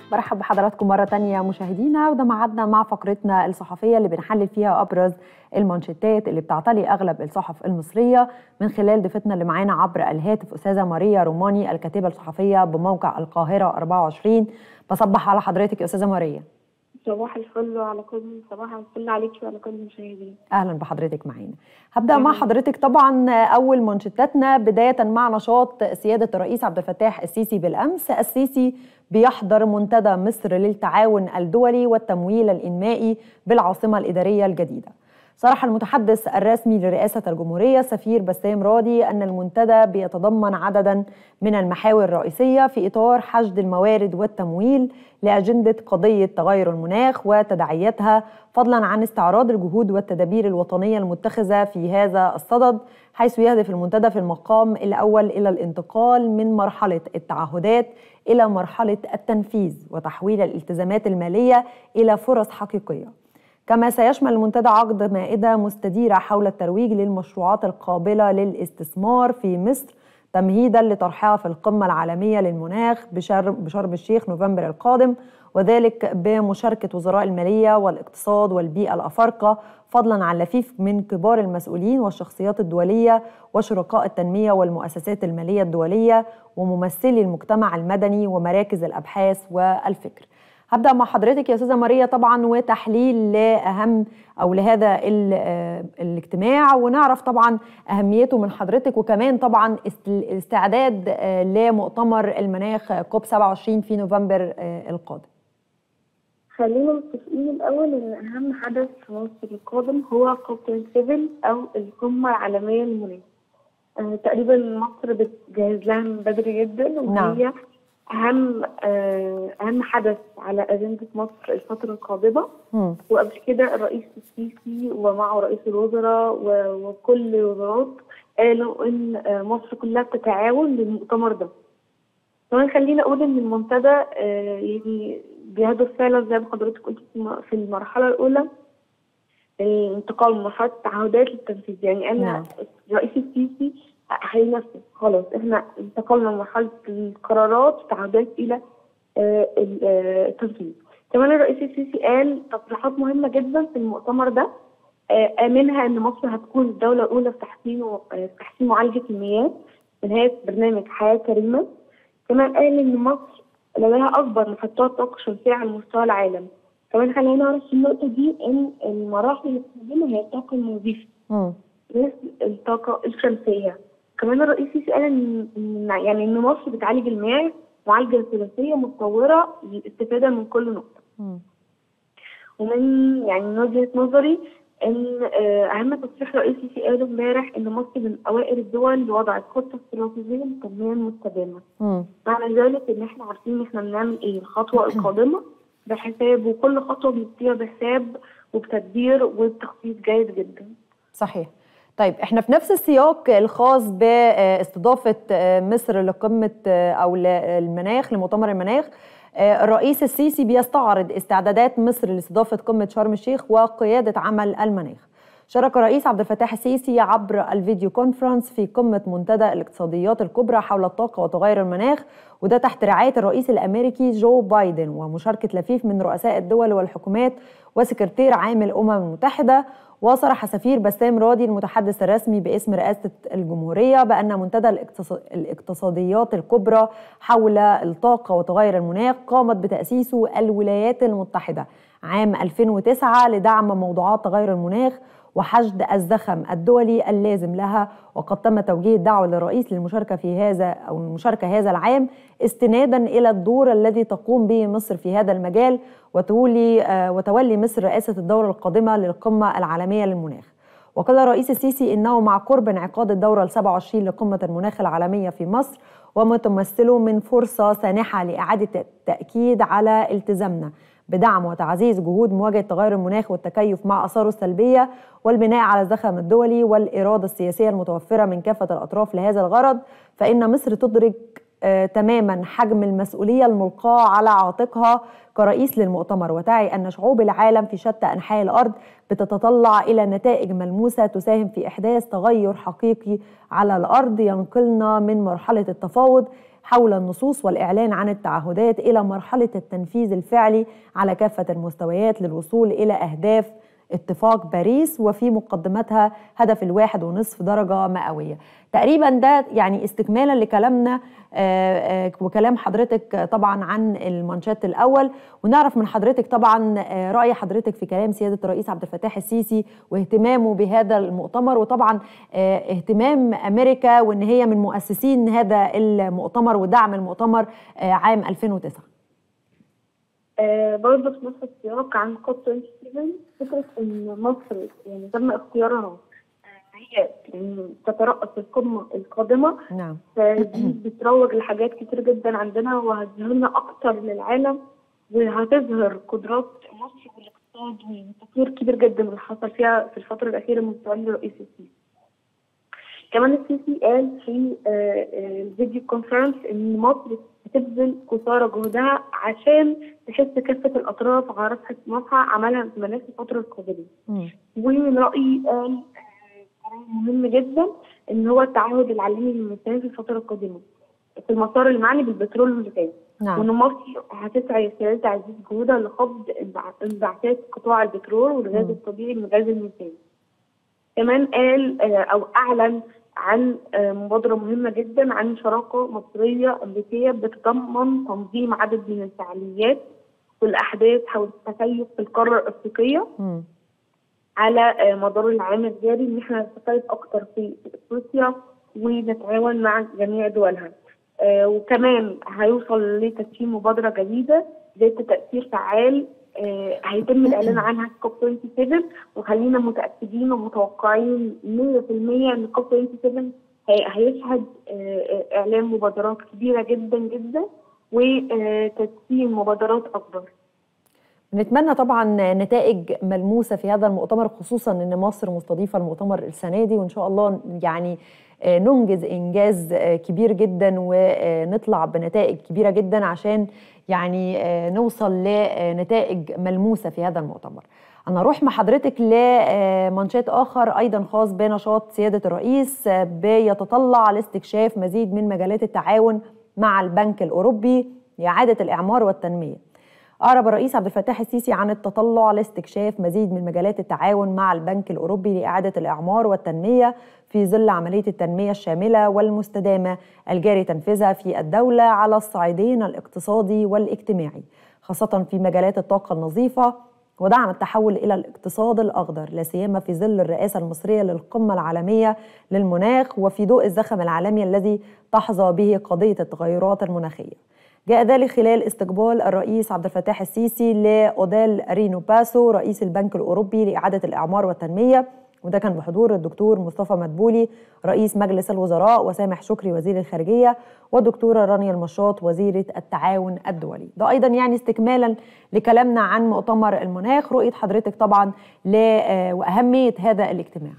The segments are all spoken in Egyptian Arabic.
برحب بحضراتكم مرة تانية مشاهدينا وده معادنا مع فقرتنا الصحفية اللي بنحلل فيها أبرز المانشيتات اللي بتعتلي أغلب الصحف المصرية من خلال ضيفتنا اللي معانا عبر الهاتف أستاذة ماريا روماني الكاتبة الصحفية بموقع القاهرة 24 بصبح على حضرتك يا أستاذة ماريا صباح الفل على كل صباح الفل عليكي وعلى كل المشاهدين اهلا بحضرتك معانا هبدا مع حضرتك طبعا اول منشطتنا بدايه مع نشاط سياده الرئيس عبد الفتاح السيسي بالامس السيسي بيحضر منتدى مصر للتعاون الدولي والتمويل الانمائي بالعاصمه الاداريه الجديده صرح المتحدث الرسمي لرئاسة الجمهورية سفير بسام راضي أن المنتدى بيتضمن عددا من المحاور الرئيسية في إطار حشد الموارد والتمويل لأجندة قضية تغير المناخ وتداعياتها فضلا عن استعراض الجهود والتدابير الوطنية المتخذة في هذا الصدد حيث يهدف المنتدى في المقام الأول إلى الانتقال من مرحلة التعهدات إلى مرحلة التنفيذ وتحويل الالتزامات المالية إلى فرص حقيقية كما سيشمل المنتدى عقد مائدة مستديرة حول الترويج للمشروعات القابلة للاستثمار في مصر تمهيدا لطرحها في القمة العالمية للمناخ بشرم الشيخ نوفمبر القادم وذلك بمشاركة وزراء المالية والاقتصاد والبيئة الأفارقة فضلا عن لفيف من كبار المسؤولين والشخصيات الدولية وشركاء التنمية والمؤسسات المالية الدولية وممثلي المجتمع المدني ومراكز الأبحاث والفكر هبدا مع حضرتك يا استاذه ماريا طبعا وتحليل لاهم او لهذا الاجتماع ونعرف طبعا اهميته من حضرتك وكمان طبعا الاستعداد لمؤتمر المناخ كوب 27 في نوفمبر القادم خلينا متفقين الاول ان اهم حدث في مصر القادم هو كوب 27 او القمه العالميه للمناخ آه تقريبا مصر بتجهز لها من بدري جدا وهي نعم. اهم اهم حدث على اجنده مصر الفتره القادمه وقبل كده الرئيس السيسي ومعه رئيس الوزراء وكل الوزارات قالوا ان مصر كلها بتتعاون للمؤتمر ده كمان خلينا اقول ان المنتدى يعني بيهدف فعلا زي ما حضرتك قلت في المرحله الاولى الانتقال من مرحله التعهدات للتنفيذ يعني انا نعم. الرئيس السيسي هينفذ خلاص احنا انتقلنا من مرحله القرارات والتعهدات الى التنفيذ كمان الرئيس السيسي قال تصريحات مهمه جدا في المؤتمر ده منها ان مصر هتكون الدوله الاولى في تحسين في تحسين معالجه المياه بنهايه برنامج حياه كريمه كمان قال ان مصر لديها اكبر محطات طاقه شمسيه على مستوى العالم كمان خلينا نعرف في النقطه دي ان المراحل اللي بتستخدمها هي الطاقه النظيفه مثل الطاقه الشمسيه كمان الرئيس السيسي قال ان يعني ان مصر بتعالج المياه معالجه ثلاثيه متطوره للاستفاده من كل نقطه. م. ومن يعني من وجهه نظري ان اهم تصريح الرئيس السيسي قاله امبارح ان مصر من اوائل الدول اللي وضعت خطه استراتيجيه للتنميه المستدامه. معنى ذلك ان احنا عارفين ان احنا بنعمل ايه الخطوه القادمه بحساب وكل خطوه بنبتديها بحساب وبتدبير وبتخطيط جيد جدا. صحيح. طيب احنا في نفس السياق الخاص باستضافه مصر لقمه او المناخ لمؤتمر المناخ الرئيس السيسي بيستعرض استعدادات مصر لاستضافه قمه شرم الشيخ وقياده عمل المناخ. شارك الرئيس عبد الفتاح السيسي عبر الفيديو كونفرنس في قمه منتدى الاقتصاديات الكبرى حول الطاقه وتغير المناخ وده تحت رعايه الرئيس الامريكي جو بايدن ومشاركه لفيف من رؤساء الدول والحكومات وسكرتير عام الامم المتحده وصرح سفير بسام راضي المتحدث الرسمي باسم رئاسة الجمهورية بأن منتدى الاقتصاديات الكبرى حول الطاقة وتغير المناخ قامت بتأسيسه الولايات المتحدة عام 2009 لدعم موضوعات تغير المناخ وحشد الزخم الدولي اللازم لها وقد تم توجيه الدعوة للرئيس للمشاركة في هذا أو المشاركة هذا العام استنادا إلى الدور الذي تقوم به مصر في هذا المجال وتولي وتولي مصر رئاسة الدورة القادمة للقمة العالمية للمناخ وقال الرئيس السيسي إنه مع قرب انعقاد الدورة ال 27 لقمة المناخ العالمية في مصر وما تمثله من فرصة سانحة لإعادة التأكيد على التزامنا بدعم وتعزيز جهود مواجهه تغير المناخ والتكيف مع اثاره السلبيه والبناء على الزخم الدولي والاراده السياسيه المتوفره من كافه الاطراف لهذا الغرض فان مصر تدرك آه تماما حجم المسؤوليه الملقاه على عاتقها كرئيس للمؤتمر وتعي ان شعوب العالم في شتى انحاء الارض بتتطلع الى نتائج ملموسه تساهم في احداث تغير حقيقي على الارض ينقلنا من مرحله التفاوض حول النصوص والإعلان عن التعهدات إلى مرحلة التنفيذ الفعلي على كافة المستويات للوصول إلى أهداف اتفاق باريس وفي مقدمتها هدف الواحد ونصف درجة مئوية تقريبا ده يعني استكمالا لكلامنا وكلام حضرتك طبعا عن المانشات الأول ونعرف من حضرتك طبعا رأي حضرتك في كلام سيادة الرئيس عبد الفتاح السيسي واهتمامه بهذا المؤتمر وطبعا اهتمام أمريكا وأن هي من مؤسسين هذا المؤتمر ودعم المؤتمر عام 2009 آه برضه في نفس السياق عن كوب 27 فكرة إن مصر يعني تم اختيارها هي يعني تترأس القمة القادمة نعم فدي بتروج لحاجات كتير جدا عندنا وهتظهر لنا أكتر للعالم وهتظهر قدرات مصر والاقتصاد والتطوير كبير جدا اللي حصل فيها في الفترة الأخيرة من تولي الرئيس السيسي. كمان السيسي قال في الفيديو كونفرنس إن مصر بتبذل قصارى جهدها عشان تحس كافة الأطراف على رفحة مصنع عملها في مناخ الفترة القادمة. ومن رأيي قال قرار مهم جدا إن هو التعهد العالمي للميزانية في الفترة القادمة في المسار المعني بالبترول والغاز. نعم. وإن مصر هتسعى خلال تعزيز جهودها لخفض انبعاثات قطاع البترول والغاز مم. الطبيعي من غاز الميثان. كمان قال أو أعلن عن مبادرة مهمة جدا عن شراكة مصرية أمريكية بتتضمن تنظيم عدد من الفعاليات والأحداث حول التكيف في القارة الأفريقية مم. على مدار العام الجاري إن احنا نتكيف أكتر في أفريقيا ونتعاون مع جميع دولها. آه وكمان هيوصل لتدشين مبادرة جديدة ذات تأثير فعال آه هيتم الإعلان عنها في كوب 27 وخلينا متأكدين ومتوقعين 100% إن كوب 27 هي- هيشهد آه إعلان مبادرات كبيرة جدا جدا وتدشين مبادرات أكبر. نتمنى طبعا نتائج ملموسه في هذا المؤتمر خصوصا ان مصر مستضيفه المؤتمر السنه دي وان شاء الله يعني آه، ننجز انجاز آه، كبير جدا ونطلع بنتائج كبيره جدا عشان يعني آه، نوصل لنتائج ملموسه في هذا المؤتمر. انا اروح مع حضرتك لمانشات اخر ايضا خاص بنشاط سياده الرئيس آه، بيتطلع لاستكشاف مزيد من مجالات التعاون مع البنك الاوروبي لاعاده الاعمار والتنميه. أعرب الرئيس عبد الفتاح السيسي عن التطلع لاستكشاف مزيد من مجالات التعاون مع البنك الأوروبي لإعادة الإعمار والتنمية في ظل عملية التنمية الشاملة والمستدامة الجاري تنفيذها في الدولة على الصعيدين الاقتصادي والاجتماعي خاصة في مجالات الطاقة النظيفة ودعم التحول إلى الاقتصاد الأخضر لا سيما في ظل الرئاسة المصرية للقمة العالمية للمناخ وفي ضوء الزخم العالمي الذي تحظى به قضية التغيرات المناخية جاء ذلك خلال استقبال الرئيس عبد الفتاح السيسي لأوديل رينو باسو رئيس البنك الأوروبي لإعادة الإعمار والتنمية وده كان بحضور الدكتور مصطفى مدبولي رئيس مجلس الوزراء وسامح شكري وزير الخارجية والدكتورة رانيا المشاط وزيرة التعاون الدولي ده أيضا يعني استكمالا لكلامنا عن مؤتمر المناخ رؤية حضرتك طبعا ل آه، وأهمية هذا الاجتماع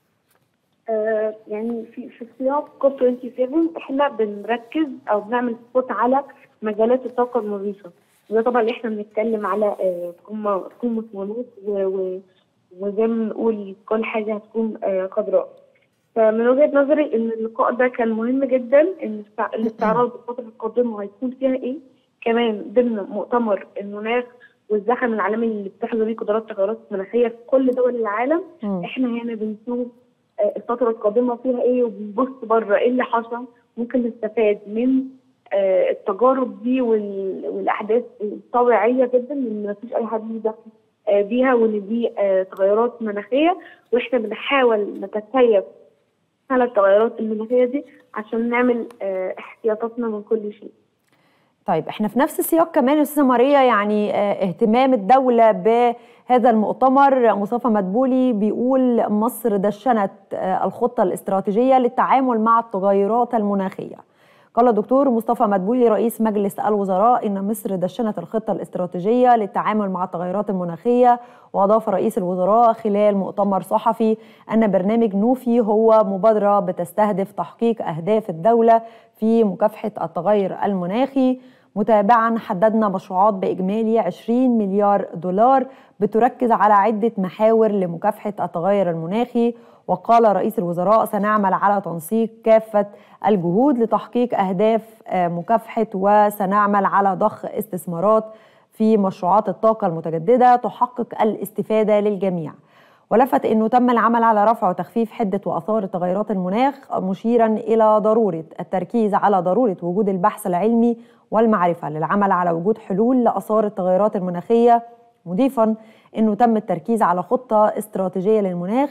آه، يعني في في سياق كوب 27 احنا بنركز او بنعمل سبوت على مجالات الطاقه النظيفه وده طبعا اللي احنا بنتكلم على آه، قمه قمه منوط و- و- وزي ما بنقول كل حاجه هتكون آه، خضراء فمن وجهه نظري ان اللقاء ده كان مهم جدا ان الاستع- الاستعراض الفتره القادمه هيكون فيها ايه كمان ضمن مؤتمر المناخ والزخم العالمي اللي بتحظى بيه قدرات تغيرات مناخيه في كل دول العالم مم. احنا هنا بنشوف آه، الفترة القادمة فيها ايه وبنبص بره ايه اللي حصل ممكن نستفاد من آه، التجارب دي وال- والاحداث الطبيعية جدا ان مفيش اي حد ليه دخل آه، بيها وان دي آه، تغيرات مناخية واحنا بنحاول نتكيف على التغيرات المناخية دي عشان نعمل آه، احتياطاتنا من كل شيء طيب احنا في نفس السياق كمان يا استاذه ماريا يعني آه، اهتمام الدوله بهذا المؤتمر مصطفى مدبولي بيقول مصر دشنت آه، الخطه الاستراتيجيه للتعامل مع التغيرات المناخيه قال الدكتور مصطفى مدبولي رئيس مجلس الوزراء ان مصر دشنت الخطه الاستراتيجيه للتعامل مع التغيرات المناخيه واضاف رئيس الوزراء خلال مؤتمر صحفي ان برنامج نوفي هو مبادره بتستهدف تحقيق اهداف الدوله في مكافحه التغير المناخي متابعا حددنا مشروعات بإجمالي 20 مليار دولار بتركز على عدة محاور لمكافحة التغير المناخي وقال رئيس الوزراء سنعمل على تنسيق كافة الجهود لتحقيق أهداف مكافحة وسنعمل على ضخ استثمارات في مشروعات الطاقة المتجددة تحقق الاستفادة للجميع ولفت انه تم العمل على رفع وتخفيف حده واثار تغيرات المناخ مشيرا الى ضروره التركيز على ضروره وجود البحث العلمي والمعرفه للعمل على وجود حلول لاثار التغيرات المناخيه مضيفا انه تم التركيز على خطه استراتيجيه للمناخ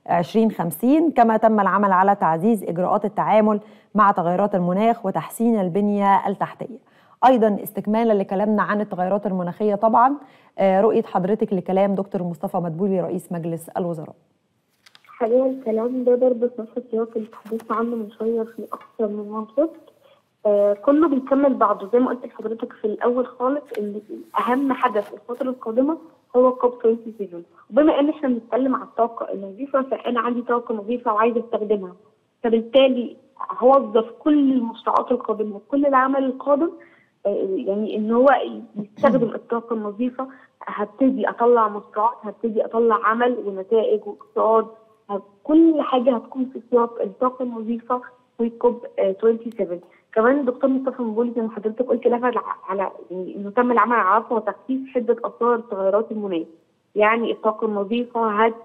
2050 كما تم العمل على تعزيز اجراءات التعامل مع تغيرات المناخ وتحسين البنيه التحتيه. ايضا استكمالا لكلامنا عن التغيرات المناخيه طبعا رؤيه حضرتك لكلام دكتور مصطفى مدبولي رئيس مجلس الوزراء. حقيقة الكلام ده برضه في نفس السياق اللي اتحدثنا عنه من شوية في أكثر من منطق آه كله بيكمل بعضه زي ما قلت لحضرتك في الأول خالص إن أهم حدث الفترة القادمة هو كوب 27 وبما إن إحنا بنتكلم عن الطاقة النظيفة فأنا عندي طاقة نظيفة وعايزة أستخدمها فبالتالي هوظف كل المشروعات القادمة وكل العمل القادم يعني ان هو يستخدم الطاقه النظيفه هبتدي اطلع مشروعات هبتدي اطلع عمل ونتائج واقتصاد كل حاجه هتكون في سياق الطاقه النظيفه في كوب 27 كمان الدكتور مصطفى مبولي زي ما حضرتك قلت لفت على يعني انه تم العمل على عفو وتخفيف حده اثار تغيرات المناخ يعني الطاقه النظيفه هت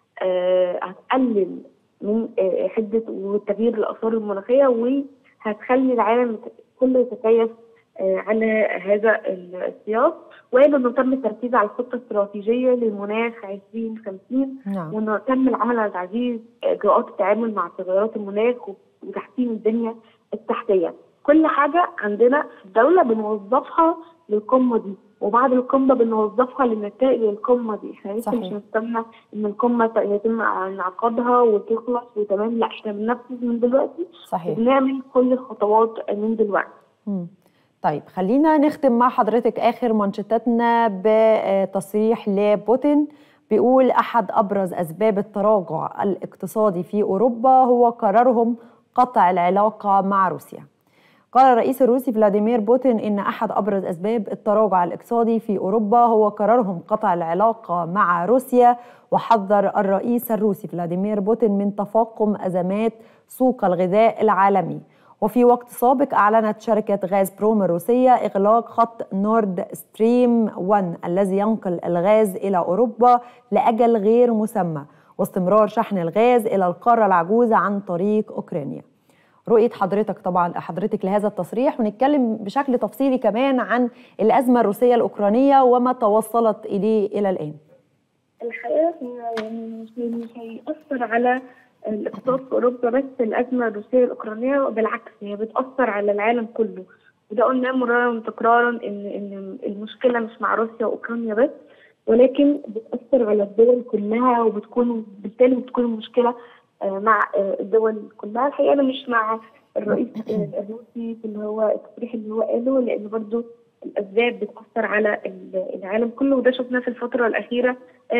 آه هتقلل من آه حده وتغيير الاثار المناخيه وهتخلي العالم كله يتكيف على هذا السياق وقال انه تم التركيز على الخطه الاستراتيجيه للمناخ 2050 نعم. وانه تم العمل على تعزيز اجراءات التعامل مع تغيرات المناخ وتحسين البنيه التحتيه. كل حاجه عندنا في الدوله بنوظفها للقمه دي وبعد القمه بنوظفها لنتائج القمه دي احنا لسه مش نستنى ان القمه يتم انعقادها وتخلص وتمام لا احنا بننفذ من دلوقتي صحيح وبنعمل كل الخطوات من دلوقتي. مم. طيب خلينا نختم مع حضرتك اخر منشطاتنا بتصريح لبوتين بيقول احد ابرز اسباب التراجع الاقتصادي في اوروبا هو قرارهم قطع العلاقه مع روسيا. قال الرئيس الروسي فلاديمير بوتين ان احد ابرز اسباب التراجع الاقتصادي في اوروبا هو قرارهم قطع العلاقه مع روسيا وحذر الرئيس الروسي فلاديمير بوتين من تفاقم ازمات سوق الغذاء العالمي. وفي وقت سابق أعلنت شركة غاز بروم الروسية إغلاق خط نورد ستريم 1 الذي ينقل الغاز إلى أوروبا لأجل غير مسمى واستمرار شحن الغاز إلى القارة العجوزة عن طريق أوكرانيا رؤية حضرتك طبعا حضرتك لهذا التصريح ونتكلم بشكل تفصيلي كمان عن الأزمة الروسية الأوكرانية وما توصلت إليه إلى الآن الحقيقة يعني مش هيأثر على الاقتصاد في اوروبا بس الازمه الروسيه الاوكرانيه بالعكس هي بتاثر على العالم كله وده قلناه مرارا وتكرارا ان ان المشكله مش مع روسيا واوكرانيا بس ولكن بتاثر على الدول كلها وبتكون بالتالي بتكون المشكله مع الدول كلها الحقيقه انا مش مع الرئيس الروسي في اللي هو التصريح اللي هو قاله لان برضه الاسباب بتاثر على العالم كله وده شفناه في الفتره الاخيره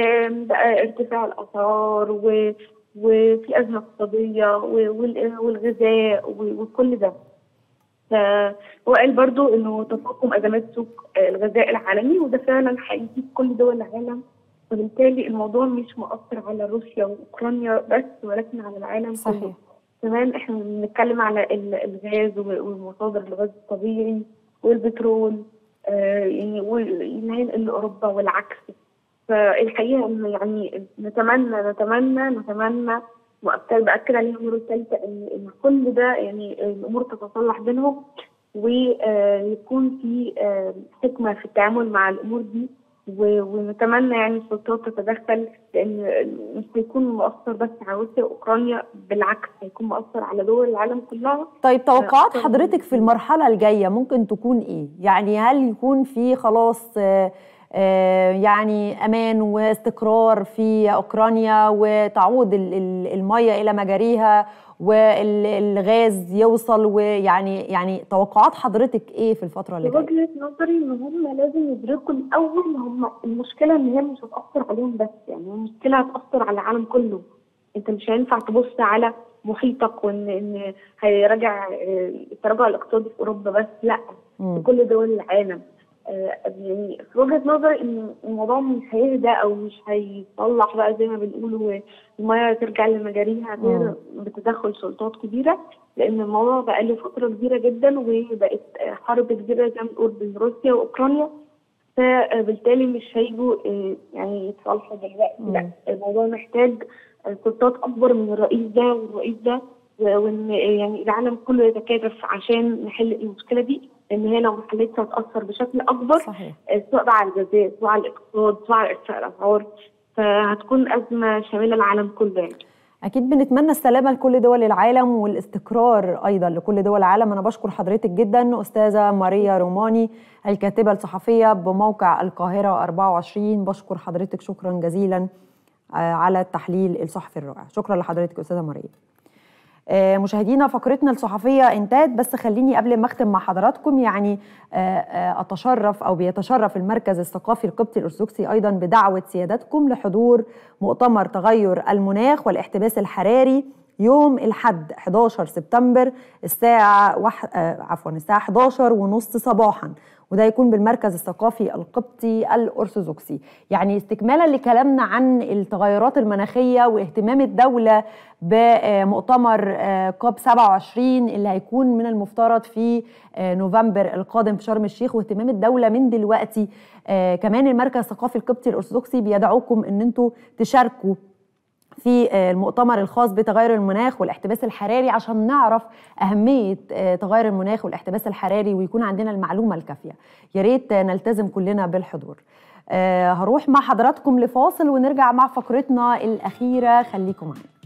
بقى ارتفاع الاسعار و وفي أزمة اقتصادية والغذاء وكل ده فهو قال برضو انه تفاقم ازمات سوق الغذاء العالمي وده فعلا هيجيب كل دول العالم وبالتالي الموضوع مش مؤثر على روسيا واوكرانيا بس ولكن على العالم صحيح. كله كمان احنا بنتكلم على الغاز ومصادر الغاز الطبيعي والبترول آه يعني وينقل لاوروبا والعكس فالحقيقه انه يعني نتمنى نتمنى نتمنى واكد باكد عليها المره الثالثه ان ان كل ده يعني الامور تتصلح بينهم ويكون في حكمه في التعامل مع الامور دي ونتمنى يعني السلطات تتدخل لان مش هيكون مؤثر بس على روسيا واوكرانيا بالعكس هيكون مؤثر على دول العالم كلها طيب توقعات حضرتك في المرحله الجايه ممكن تكون ايه؟ يعني هل يكون في خلاص آه يعني امان واستقرار في اوكرانيا وتعود الميه الى مجاريها والغاز يوصل ويعني يعني توقعات حضرتك ايه في الفتره اللي جايه؟ وجهه نظري ان هم لازم يدركوا الاول هم المشكله ان هي مش هتاثر عليهم بس يعني المشكله هتاثر على العالم كله انت مش هينفع تبص على محيطك وان ان هيراجع آه، التراجع الاقتصادي في اوروبا بس لا في مم. كل دول العالم آه، يعني في وجهه نظري ان الموضوع مش هيهدى او مش هيصلح بقى زي ما بنقول والميه ترجع لمجاريها غير بتدخل سلطات كبيره لان الموضوع بقى له فتره كبيره جدا وبقت آه، حرب كبيره زي ما بنقول بين روسيا واوكرانيا فبالتالي مش هيجوا آه، يعني يتصالحوا دلوقتي لا الموضوع محتاج آه، سلطات اكبر من الرئيس ده والرئيس ده و- وان آه، يعني العالم كله يتكاتف عشان نحل المشكله دي لان هي لو ما حلتش هتاثر بشكل اكبر صحيح آه، سواء بقى على الغذاء سواء على الاقتصاد سواء على ارتفاع الاسعار فهتكون ازمه شامله العالم كله يعني أكيد بنتمنى السلامة لكل دول العالم والاستقرار أيضا لكل دول العالم أنا بشكر حضرتك جدا أستاذة ماريا روماني الكاتبة الصحفية بموقع القاهرة 24 بشكر حضرتك شكرا جزيلا آه، على التحليل الصحفي الرائع شكرا لحضرتك أستاذة ماريا آه، مشاهدينا فقرتنا الصحفية انتهت بس خليني قبل ما اختم مع حضراتكم يعني آه، آه، اتشرف او بيتشرف المركز الثقافي القبطي الارثوذكسي ايضا بدعوه سيادتكم لحضور مؤتمر تغير المناخ والاحتباس الحراري يوم الحد 11 سبتمبر الساعة وح... آه، عفوا الساعة 11 ونص صباحا وده يكون بالمركز الثقافي القبطي الأرثوذكسي يعني استكمالا لكلامنا عن التغيرات المناخية واهتمام الدولة بمؤتمر آه، كوب 27 اللي هيكون من المفترض في آه، نوفمبر القادم في شرم الشيخ واهتمام الدولة من دلوقتي آه، كمان المركز الثقافي القبطي الأرثوذكسي بيدعوكم ان انتوا تشاركوا في آه، المؤتمر الخاص بتغير المناخ والاحتباس الحراري عشان نعرف أهمية آه، تغير المناخ والاحتباس الحراري ويكون عندنا المعلومة الكافية يا ريت آه، نلتزم كلنا بالحضور آه، هروح مع حضراتكم لفاصل ونرجع مع فقرتنا الأخيرة خليكم معانا